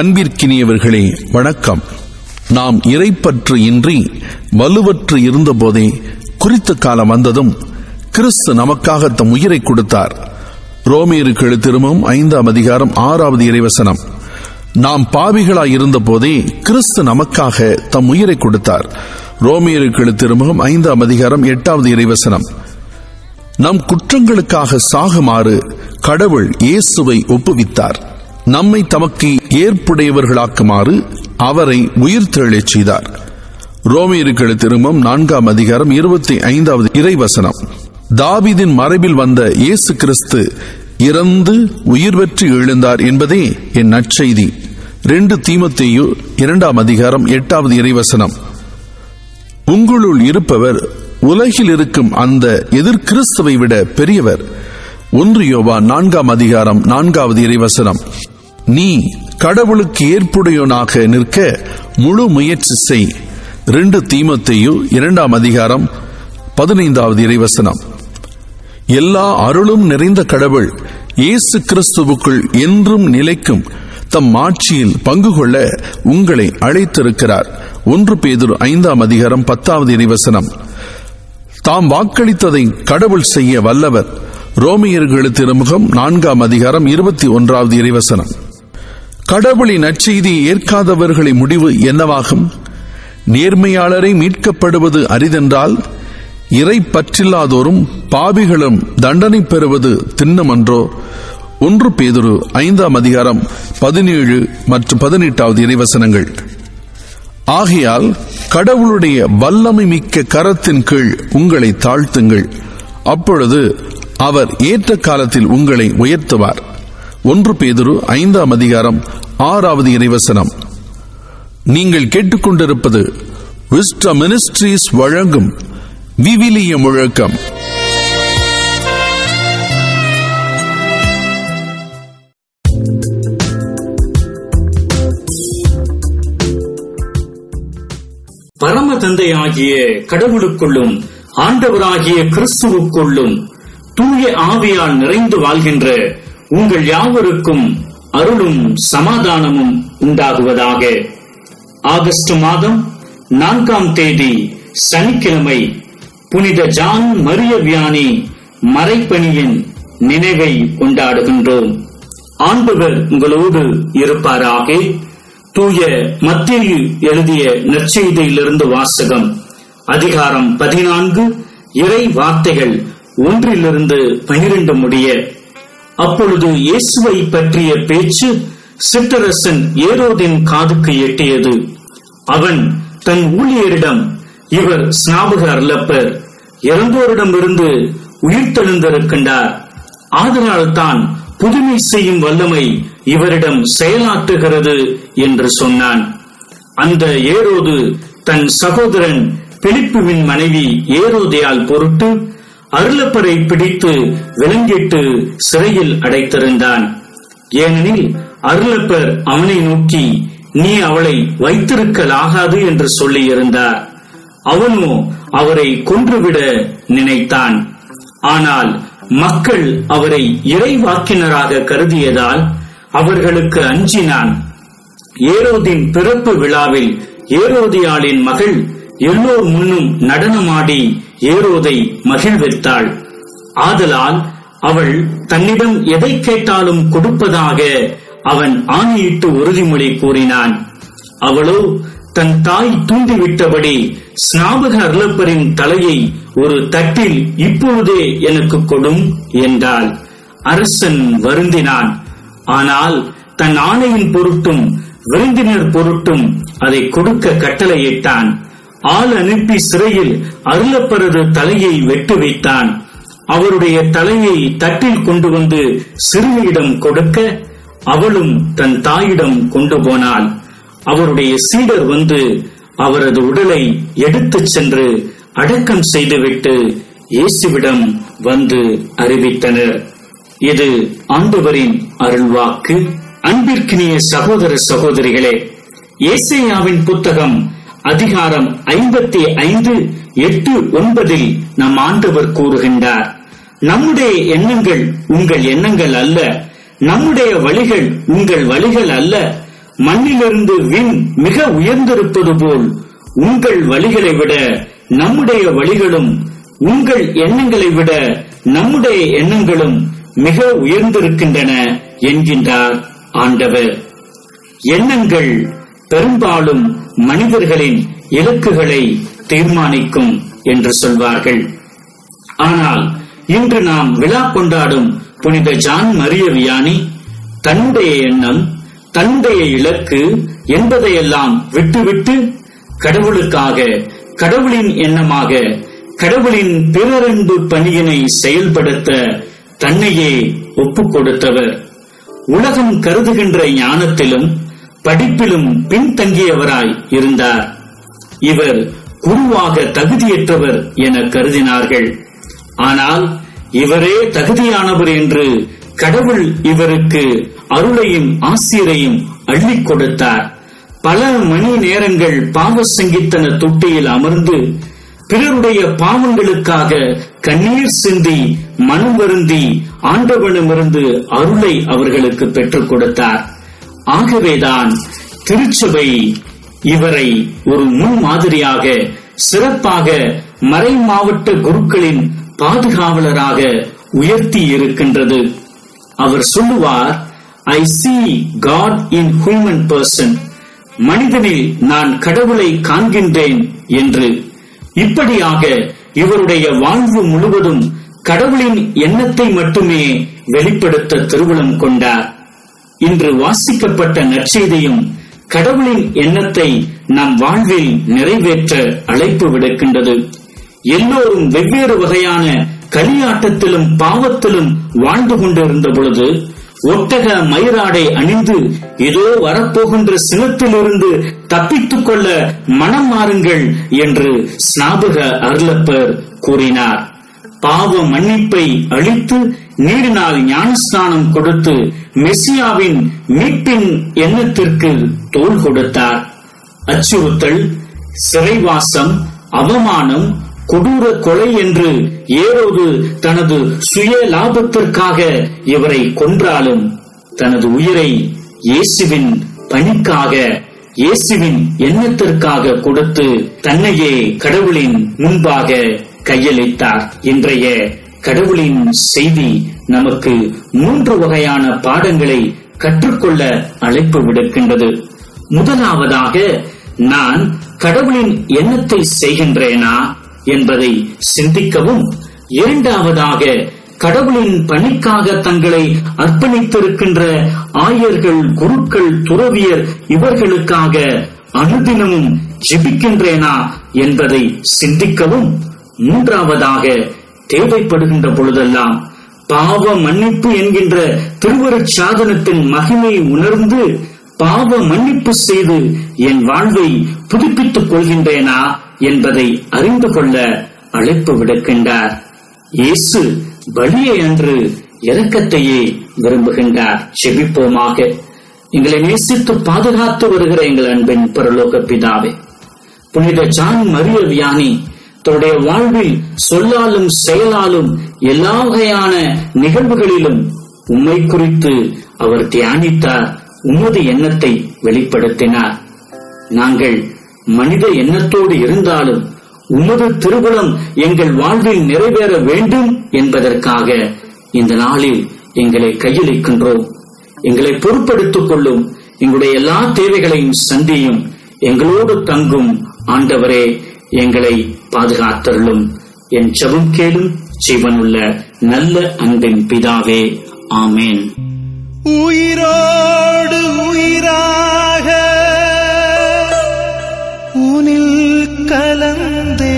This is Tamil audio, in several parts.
அன்பிற்கினியவர்களே வணக்கம் நாம் இறைப்பற்று இன்றி வலுவற்று இருந்தபோதே குறித்த காலம் வந்ததும் கிறிஸ்து நமக்காக தம் உயிரை கொடுத்தார் ரோமியருக்கு எழுத்திருமும் ஐந்தாம் அதிகாரம் ஆறாவது இறைவசனம் நாம் பாவிகளாய் இருந்தபோதே கிறிஸ்து நமக்காக தம் உயிரை கொடுத்தார் ரோமியருக்கு எழுத்திருமுகம் ஐந்தாம் அதிகாரம் எட்டாவது இறைவசனம் நம் குற்றங்களுக்காக சாகுமாறு கடவுள் இயேசுவை ஒப்புவித்தார் நம்மை தமக்கு ஏற்புடையவர்களாக்குமாறு அவரை உயிர்த்தெழச் செய்தார் ரோமியர்கள் திரும்பம் நான்காம் அதிகாரம் இருபத்தி ஐந்தாவது இறைவசனம் தாவிதின் மறைவில் வந்த இயேசு கிறிஸ்து இறந்து உயிர் பெற்று எழுந்தார் என்பதே என் நற்செய்தி ரெண்டு தீமத்தேயு இரண்டாம் அதிகாரம் எட்டாவது இறைவசனம் உங்களுள் இருப்பவர் உலகில் இருக்கும் அந்த எதிர் கிறிஸ்துவை விட பெரியவர் ஒன்று யோவா நான்காம் அதிகாரம் நான்காவது இறைவசனம் நீ கடவுளுக்கு ஏற்புடையவனாக நிற்க முழு முயற்சி செய் ரெண்டு தீமத்தையு இரண்டாம் அதிகாரம் பதினைந்தாவது இறைவசனம் எல்லா அருளும் நிறைந்த கடவுள் இயேசு கிறிஸ்துவுக்குள் என்றும் நிலைக்கும் தம் ஆட்சியில் பங்கு கொள்ள உங்களை அழைத்திருக்கிறார் ஒன்று பேதுரு ஐந்தாம் அதிகாரம் பத்தாவது இறைவசனம் தாம் வாக்களித்ததை கடவுள் செய்ய வல்லவர் ரோமியர்களு திருமுகம் நான்காம் அதிகாரம் இருபத்தி ஒன்றாவது இறைவசனம் கடவுளின் நற்செய்தியை ஏற்காதவர்களின் முடிவு என்னவாகும் நேர்மையாளரை மீட்கப்படுவது அரிதென்றால் இறை பற்றில்லாதோரும் பாவிகளும் தண்டனை பெறுவது திண்ணமன்றோ ஒன்று பேதுரு ஐந்தாம் அதிகாரம் பதினேழு மற்றும் பதினெட்டாவது இறைவசனங்கள் ஆகையால் கடவுளுடைய வல்லமை மிக்க கரத்தின் கீழ் உங்களை தாழ்த்துங்கள் அப்பொழுது அவர் ஏற்ற காலத்தில் உங்களை உயர்த்துவார் ஒன்று பேதுரு ஐந்தாம் அதிகாரம் ஆறாவது இறைவசனம் நீங்கள் கேட்டுக்கொண்டிருப்பது விஸ்ட மினிஸ்ட்ரீஸ் வழங்கும் விவிலிய முழக்கம் பரம தந்தையாகிய கடவுளுக்குள்ளும் ஆண்டவராகிய கிறிஸ்துவுக்குள்ளும் தூய ஆவியால் நிறைந்து வாழ்கின்ற உங்கள் யாவருக்கும் அருளும் சமாதானமும் உண்டாகுவதாக ஆகஸ்ட் மாதம் நான்காம் தேதி சனிக்கிழமை புனித ஜான் மரிய வியானி மறைப்பணியின் நினைவை கொண்டாடுகின்றோம் ஆண்டவர் உங்களோடு இருப்பாராக தூய மத்தியு எழுதிய நற்செய்தியிலிருந்து வாசகம் அதிகாரம் பதினான்கு இறை வார்த்தைகள் ஒன்றிலிருந்து பனிரெண்டு முடிய அப்பொழுது இயேசுவை பற்றிய பேச்சு சிற்றரசன் ஏரோதின் காதுக்கு எட்டியது அவன் தன் ஊழியரிடம் இவர் ஸ்நாபக அல்லப்பர் இறந்தோரிடமிருந்து உயிர்த்தெழுந்திருக்கின்றார் ஆதலால் தான் புதுமை செய்யும் வல்லமை இவரிடம் செயலாற்றுகிறது என்று சொன்னான் அந்த ஏரோது தன் சகோதரன் பிலிப்புவின் மனைவி ஏரோதையால் பொருட்டு அருளப்பரை பிடித்து விலங்கிட்டு சிறையில் அடைத்திருந்தான் ஏனெனில் அருளப்பர் அவனை நோக்கி நீ அவளை வைத்திருக்கலாகாது என்று சொல்லியிருந்தார் அவனோ அவரை கொன்றுவிட நினைத்தான் ஆனால் மக்கள் அவரை இறைவாக்கினராக கருதியதால் அவர்களுக்கு அஞ்சினான் ஏரோதின் பிறப்பு விழாவில் ஏரோதியாளின் மகள் எல்லோர் முன்னும் நடனமாடி ஏரோதை மகிழ்வித்தாள் ஆதலால் அவள் தன்னிடம் எதை கேட்டாலும் கொடுப்பதாக அவன் ஆணையிட்டு உறுதிமொழி கூறினான் அவளோ தன் தாய் தூண்டிவிட்டபடி ஸ்நாபக அருளப்பரின் தலையை ஒரு தட்டில் இப்பொழுதே எனக்கு கொடும் என்றாள் அரசன் வருந்தினான் ஆனால் தன் ஆணையின் பொருட்டும் விருந்தினர் பொருட்டும் அதை கொடுக்க கட்டளையிட்டான் ஆள் அனுப்பி சிறையில் அருளப்பரது தலையை வெட்டு வைத்தான் அவருடைய தலையை தட்டில் கொண்டு வந்து சிறுமியிடம் கொடுக்க அவளும் தன் தாயிடம் கொண்டு போனாள் அவருடைய சீடர் வந்து அவரது உடலை எடுத்துச் சென்று அடக்கம் செய்துவிட்டு இயேசுவிடம் வந்து அறிவித்தனர் இது ஆண்டவரின் அருள்வாக்கு அன்பிற்கினிய சகோதர சகோதரிகளே ஏசையாவின் புத்தகம் அதிகாரம் ஐம்பத்தி ஐந்து எட்டு ஒன்பதில் நம் ஆண்டவர் கூறுகின்றார் நம்முடைய எண்ணங்கள் உங்கள் எண்ணங்கள் அல்ல நம்முடைய வழிகள் உங்கள் வழிகள் அல்ல மண்ணிலிருந்து விண் மிக உயர்ந்திருப்பது போல் உங்கள் வழிகளை விட நம்முடைய வழிகளும் உங்கள் எண்ணங்களை விட நம்முடைய எண்ணங்களும் மிக உயர்ந்திருக்கின்றன என்கின்றார் ஆண்டவர் எண்ணங்கள் பெரும்பாலும் மனிதர்களின் இலக்குகளை தீர்மானிக்கும் என்று சொல்வார்கள் ஆனால் இன்று நாம் விழா கொண்டாடும் புனித ஜான் மரிய வியானி தன்னுடைய எண்ணம் தன்னுடைய இலக்கு என்பதையெல்லாம் விட்டுவிட்டு கடவுளுக்காக கடவுளின் எண்ணமாக கடவுளின் பிறரன்பு பணியினை செயல்படுத்த தன்னையே ஒப்புக் கொடுத்தவர் உலகம் கருதுகின்ற ஞானத்திலும் படிப்பிலும் பின்தங்கியவராய் இருந்தார் இவர் குருவாக தகுதியற்றவர் என கருதினார்கள் ஆனால் இவரே தகுதியானவர் என்று கடவுள் இவருக்கு அருளையும் ஆசிரியரையும் அள்ளிக் கொடுத்தார் பல மணி நேரங்கள் பாவ சங்கீத்தன தொட்டியில் அமர்ந்து பிறருடைய பாவங்களுக்காக கண்ணீர் சிந்தி மனம் வருந்தி ஆண்டவனிடமிருந்து அருளை அவர்களுக்கு பெற்றுக் கொடுத்தார் ஆகவேதான் திருச்சபை இவரை ஒரு முன்மாதிரியாக சிறப்பாக மறை மாவட்ட குருக்களின் பாதுகாவலராக உயர்த்தி இருக்கின்றது அவர் சொல்லுவார் I see God in human person மனிதனில் நான் கடவுளை காண்கின்றேன் என்று இப்படியாக இவருடைய வாழ்வு முழுவதும் கடவுளின் எண்ணத்தை மட்டுமே வெளிப்படுத்த திருவுளம் கொண்டார் இன்று வாசிக்கப்பட்ட நற்செய்தியும் கடவுளின் எண்ணத்தை நம் வாழ்வில் நிறைவேற்ற அழைப்பு விடுக்கின்றது எல்லோரும் வெவ்வேறு வகையான களியாட்டத்திலும் பாவத்திலும் வாழ்ந்து கொண்டிருந்த பொழுது ஒட்டக மயிராடை அணிந்து இதோ வரப்போகின்ற சினத்திலிருந்து தப்பித்துக் கொள்ள மனம் மாறுங்கள் என்று ஸ்நாபக அருளப்பர் கூறினார் பாவ மன்னிப்பை அளித்து நீரினால் ஞானஸ்நானம் கொடுத்து மெசியாவின் மீட்பின் எண்ணத்திற்கு தோள் கொடுத்தார் அச்சுறுத்தல் சிறைவாசம் அவமானம் கொடூர கொலை என்று ஏரோது தனது சுய லாபத்திற்காக இவரை கொன்றாலும் தனது உயிரை இயேசுவின் பணிக்காக இயேசுவின் எண்ணத்திற்காக கொடுத்து தன்னையே கடவுளின் முன்பாக கையளித்தார் இன்றைய கடவுளின் செய்தி நமக்கு மூன்று வகையான பாடங்களை கற்றுக்கொள்ள அழைப்பு விடுக்கின்றது முதலாவதாக நான் கடவுளின் எண்ணத்தை செய்கின்றேனா என்பதை சிந்திக்கவும் இரண்டாவதாக கடவுளின் பணிக்காக தங்களை அர்ப்பணித்திருக்கின்ற ஆயர்கள் குருக்கள் துறவியர் இவர்களுக்காக அனுதினமும் ஜெபிக்கின்றேனா என்பதை சிந்திக்கவும் மூன்றாவதாக தேவைப்படுகின்ற பொழுதெல்லாம் பாவ மன்னிப்பு என்கின்ற திருவருட் சாதனத்தின் மகிமை உணர்ந்து பாவ மன்னிப்பு செய்து என் வாழ்வை புதுப்பித்துக் கொள்கின்றேனா என்பதை அறிந்து கொள்ள அழைப்பு விடுக்கின்றார் இயேசு பலியை அன்று இரக்கத்தையே விரும்புகின்றார் செபிப்போமாக எங்களை நேசித்து பாதுகாத்து வருகிற எங்கள் அன்பின் பரலோக பிதாவே புனித ஜான் மரிய வியானி தன்னுடைய வாழ்வில் சொல்லாலும் செயலாலும் எல்லா வகையான நிகழ்வுகளிலும் உம்மை குறித்து அவர் தியானித்தார் உமது எண்ணத்தை வெளிப்படுத்தினார் நாங்கள் மனித எண்ணத்தோடு இருந்தாலும் உமது திருகுலம் எங்கள் வாழ்வில் நிறைவேற வேண்டும் என்பதற்காக இந்த நாளில் எங்களை கையளிக்கின்றோம் எங்களை பொறுப்படுத்திக் கொள்ளும் எங்களுடைய எல்லா தேவைகளையும் சந்தியும் எங்களோடு தங்கும் ஆண்டவரே எங்களை பாதுகாத்தருளும் என் ஜெபம் கேளும் ஜீவனுள்ள நல்ல அன்பின் பிதாவே ஆமேன் உயிரோடு உயிராக உனில் கலந்தே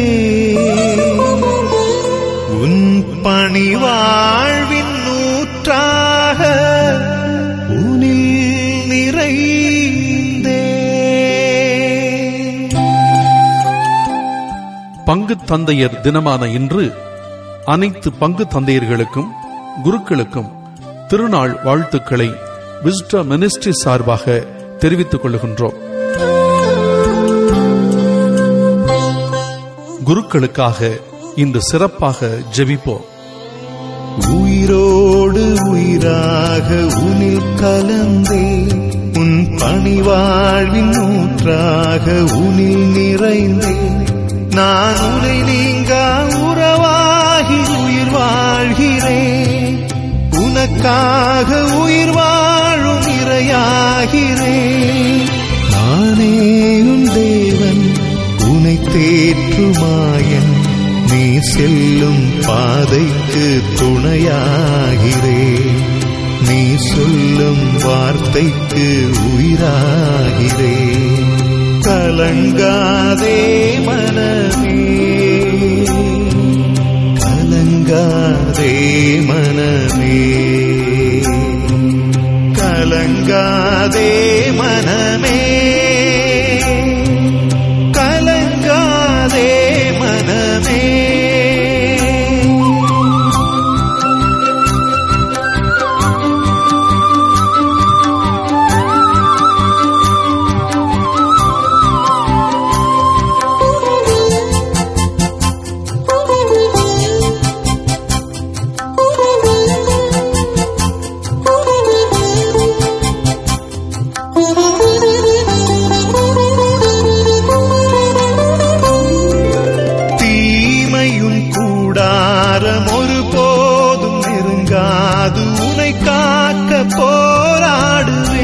உன் பணி வாழ்வின் நூற்றாக உனில் நிறைந்தே பங்கு தந்தையர் தினமான இன்று அனைத்து பங்கு தந்தையர்களுக்கும் குருக்களுக்கும் திருநாள் வாழ்த்துக்களை விஸ்ட மினிஸ்ட்ரி சார்பாக தெரிவித்துக் கொள்கின்றோம் குருக்களுக்காக இன்று சிறப்பாக ஜெபிப்போம் உயிரோடு உயிராக உனில் கலந்தே உன் பணிவாழ்வின் நூற்றாக உனில் நிறைந்தேன் நான் உனை நீங்கா உறவாகி உயிர் வாழ்கிறேன் உனக்காக உயிர் வாழும் இரையாகிறேன் நானே உன் தேவன் உனை தேற்றுமாயன் நீ செல்லும் பாதைக்கு துணையாகிறேன் நீ சொல்லும் வார்த்தைக்கு உயிராகிறேன் கலங்காதே மனமே கலங்காதே மனமே கலங்காதே மனமே கலங்காதே மனமே தீமையும் கூடாரம் ஒரு போதும் நெருங்காது உனை காக்க போராடுவே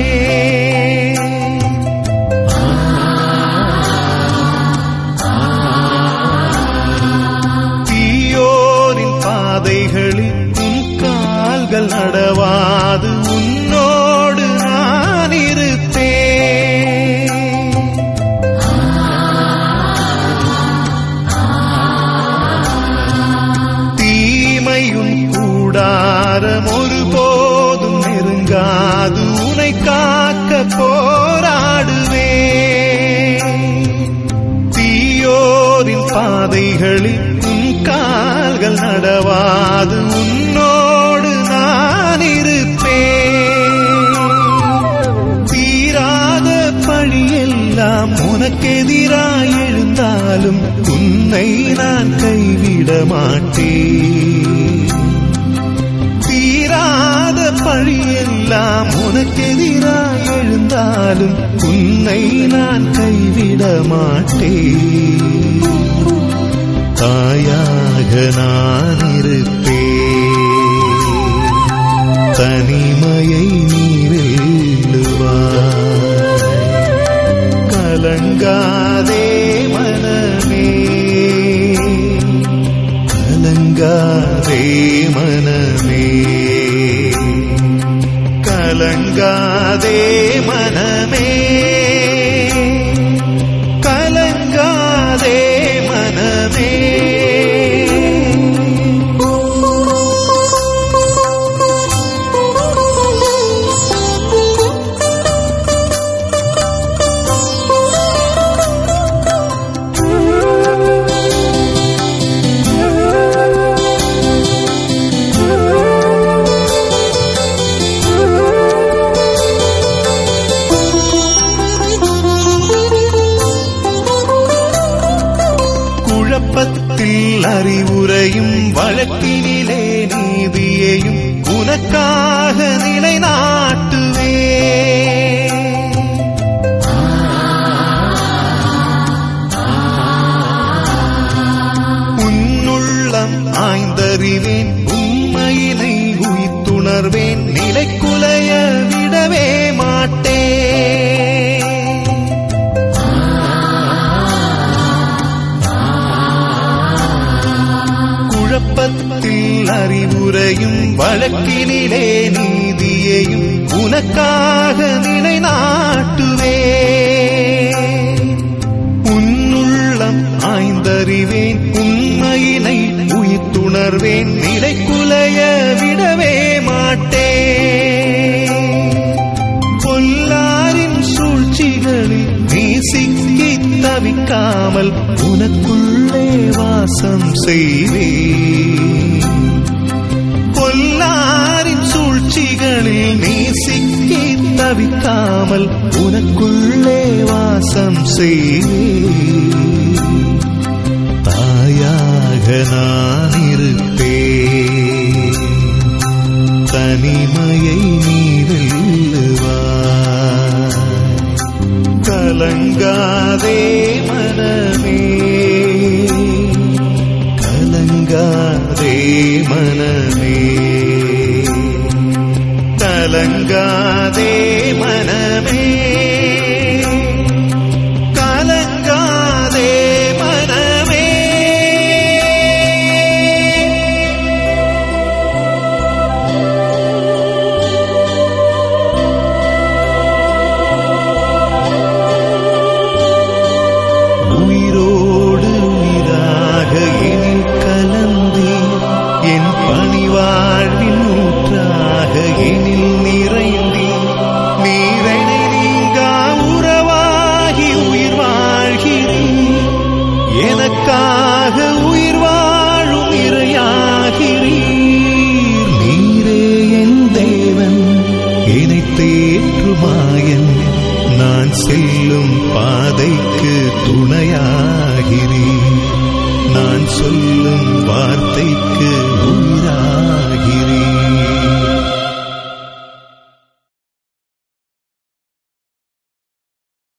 தீயோரின் பாதைகளில் உன் கால்கள் நடவாது உன்னோடு நான் இருப்பேன் தீமையும் கூடாரம் ஒரு போதும் நெருங்காது உனை காக்க போராடுவே தீயோரின் பாதைகளில் உன் கால்கள் நடவாது உன்னோடு நான் இருப்பேன் தீராத பழியெல்லாம் உனக்கெதிராய் எழுந்தாலும் உன்னை நான் கைவிட மாட்டேன் தீராத பழியெல்லாம் உனக்கெதிராய் எழுந்தாலும் உன்னை நான் கைவிட மாட்டேன் தாயாக நான் இருப்பேன் தனிமையை நீ வெல்லுவாய் கலங்காதே மனமே கலங்காதே மனமே கலங்காதே மனமே கலங்காதே மனமே குழப்பத்தில் அறிவுரையும் வழக்கினிலே நீதியையும் உனக்காக நிலைநாட்டுவே உன்னுள்ளம் ஆய்ந்தறிவேன் உண்மையினை உயிர்த்துணர்வேன் நிலைக்குலைய விடவே மாட்டேன் குழப்பத்தில் அறிவுரையும் வழக்கினிலே நீதியையும் உனக்காக நிலைநாட்டுவே உன்னுள்ளம் ஆய்ந்தறிவேன் உண்மையினை உயிர்த்துணர்வேன் நிலைக்குலைய விடவே மாட்டேன் பொல்லாரின் சூழ்ச்சிகளில் நீ சிக்கி தவிக்காமல் உனக்குள்ளே வாசம் செய்வே பொல்லாரின் சூழ்ச்சிகளில் நீ சிக்கி தவிக்காமல் உனக்குள்ளே வாசம் செய்வே தாயாக நான் இருப்பேன் தனிமையை நீ வெல்லுவாய் கலங்காதே மனமே கலங்காதே மனமே கலங்காதே மனமே கலங்காதே மனமே உயிரோடு உயிராக எனில் கலந்தே என் பணிவாழ்வின் ஊற்றாக எனில் நிறைந்தே நீரணை நீங்கா உறவாகி உயிர் வாழ்கிறேன் எனக்காக உயிர் வாழும் இறையாகிறீர் நீரே என் தேவன் என்னை தேற்றுமாயன் நான் செல்லும் பாதைக்கு துணை